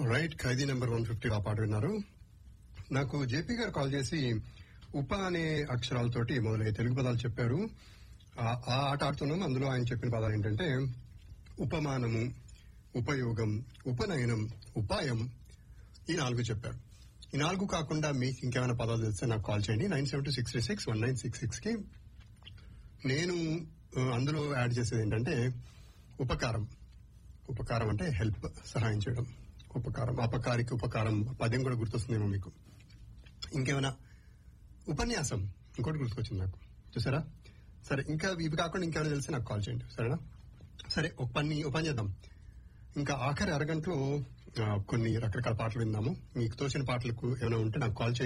right Khaidi number one fifty ఆ పాట విన్నారు నాకు జేపీ గారు కాల్ చేసి ఉప అనే అక్షరాలతోటి మొదలయ్యే తెలుగు పదాలు చెప్పారు ఆ- ఆ ఆట ఆడుతున్నాం అందులో ఆయన చెప్పిన పదాలు ఏంటంటే ఉపమానము ఉపయోగం ఉపనయనం ఉపాయం ఈ నాలుగు చెప్పారు ఈ నాలుగు కాకుండా మీకు ఇంకేమైనా పదాలు తెలిస్తే నాకు కాల్ చేయండి nine seven two six three six one nine six six కి నేను ఆ, అందులో యాడ్ చేసేది ఏంటంటే ఉపకారం ఉపకారం అంటే హెల్ప్ సహాయం చేయడం ఉపకారం అపకారికి ఉపకారం పద్యం కూడా గుర్తొస్తుందేమో మీకు ఇంకేమైనా ఉపన్యాసం ఇంకోటి గుర్తుకొచ్చింది నాకు చూసారా సరే ఇంకా ఇవి కాకుండా ఇంకేమైనా తెలిసి నాకు కాల్ చేయండి సరేనా సరే ఒక పని ఒక పని చేద్దాం ఇంకా ఆఖరి అరగంటలో ఆ, కొన్ని రకరకాల పాటలు విందాము మీకు తోచిన పాటలకు ఏమైనా ఉంటే నాకు కాల్ చేయండి